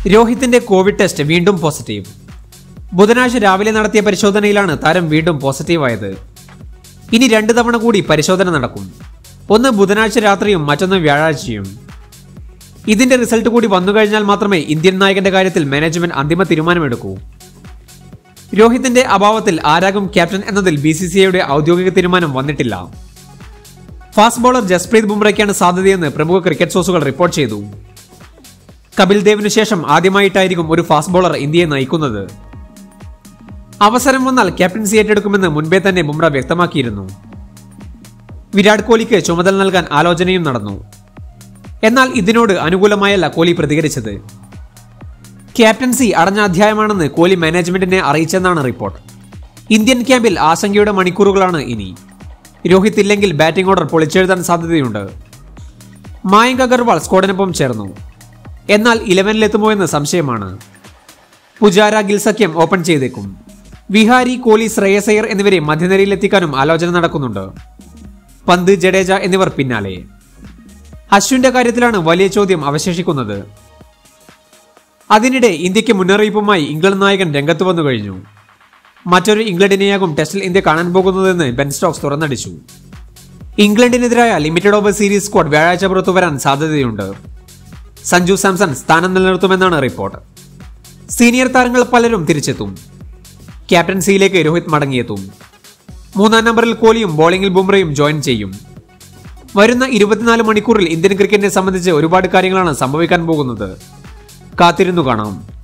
രോഹിത്തിന്റെ covid test വീണ്ടും positive ബുധനാഴ്ച രാവിലെ നടത്തിയ പരിശോധനയിലാണ് താരം വീണ്ടും പോസിറ്റീവായത് ഇനി രണ്ട് തവണ കൂടി പരിശോധന നടക്കും ഒന്ന് ബുധനാഴ്ച രാത്രിയും മറ്റൊന്ന് വ്യാഴാഴ്ചയും ഇതിന്റെ റിസൾട്ട് കൂടി വന്നു കഴിഞ്ഞാൽ മാത്രമേ ഇന്ത്യൻ നായകന്റെ കാര്യത്തിൽ മാനേജ്മെന്റ് അന്തിമ തീരുമാനമെടുക്കൂ രോഹിത്തിന്റെ അഭാവത്തിൽ ആരാകും ക്യാപ്റ്റൻ എന്നതിൽ ബി സി സി ഐയുടെ ഔദ്യോഗിക തീരുമാനം വന്നിട്ടില്ല ഫാസ്റ്റ് ബോളർ ജസ്പ്രീത് ബുംറയ്ക്കാണ് സാധ്യതയെന്ന് പ്രമുഖ ക്രിക്കറ്റ് സോഴ്സുകൾ റിപ്പോർട്ട് ചെയ്തു കപിൽ ദേവിനു ശേഷം ആദ്യമായിട്ടായിരിക്കും ഒരു ഫാസ്റ്റ് ബോളർ ഇന്ത്യയെ നയിക്കുന്നത് അവസരം വന്നാൽ ക്യാപ്റ്റൻസി ഏറ്റെടുക്കുമെന്ന് മുൻപേ തന്നെ ബുംറ വ്യക്തമാക്കിയിരുന്നു വിരാട് കോഹ്ലിക്ക് ചുമതല നൽകാൻ ആലോചനയും നടന്നു എന്നാൽ ഇതിനോട് അനുകൂലമായല്ല കോഹ്ലി പ്രതികരിച്ചത് ക്യാപ്റ്റൻസി അടഞ്ഞ അധ്യായമാണെന്ന് കോഹ്ലി മാനേജ്മെന്റിനെ അറിയിച്ചെന്നാണ് റിപ്പോർട്ട് ഇന്ത്യൻ ക്യാമ്പിൽ ആശങ്കയുടെ മണിക്കൂറുകളാണ് ഇനി രോഹിത് ഇല്ലെങ്കിൽ ബാറ്റിംഗ് ഓർഡർ പൊളിച്ചെഴുതാൻ സാധ്യതയുണ്ട് മായങ്ക് അഗർവാൾ സ്ക്വാഡിനൊപ്പം ചേർന്നു എന്നാൽ ഇലവനിലെത്തുമോ എന്ന് സംശയമാണ് പുജാര ഗിൽ സഖ്യം ഓപ്പൺ ചെയ്തേക്കും വിഹാരി കോഹ്ലി ശ്രേയസ് അയ്യർ എന്നിവരെ മധ്യനിരയിലെത്തിക്കാനും ആലോചന നടക്കുന്നുണ്ട് പന്ത് ജഡേജ എന്നിവർ പിന്നാലെ അശ്വിന്റെ കാര്യത്തിലാണ് വലിയ ചോദ്യം അവശേഷിക്കുന്നത് അതിനിടെ ഇന്ത്യക്ക് മുന്നറിയിപ്പുമായി ഇംഗ്ലണ്ട് നായകൻ രംഗത്ത് വന്നു കഴിഞ്ഞു മറ്റൊരു ഇംഗ്ലണ്ടിനെയാകും ടെസ്റ്റിൽ ഇന്ത്യ കാണാൻ പോകുന്നതെന്ന് ബെൻ സ്റ്റോക്സ് തുറന്നടിച്ചു ഇംഗ്ലണ്ടിനെതിരായ ലിമിറ്റഡ് ഓവർ സീരീസ് സ്ക്വാഡ് വ്യാഴാഴ്ച പുറത്തു വരാൻ സാധ്യതയുണ്ട് സഞ്ജു സാംസൺ സ്ഥാനം നിലനിർത്തുമെന്നാണ് റിപ്പോർട്ട് സീനിയർ താരങ്ങൾ പലരും തിരിച്ചെത്തും ക്യാപ്റ്റൻസിയിലേക്ക് രോഹിത് മടങ്ങിയെത്തും മൂന്നാം നമ്പറിൽ കോഹ്ലിയും ബോളിംഗിൽ ബുംറയും ജോയിൻ ചെയ്യും വരുന്ന ഇരുപത്തിനാല് മണിക്കൂറിൽ ഇന്ത്യൻ ക്രിക്കറ്റിനെ സംബന്ധിച്ച് ഒരുപാട് കാര്യങ്ങളാണ് സംഭവിക്കാൻ പോകുന്നത് കാത്തിരുന്നു കാണാം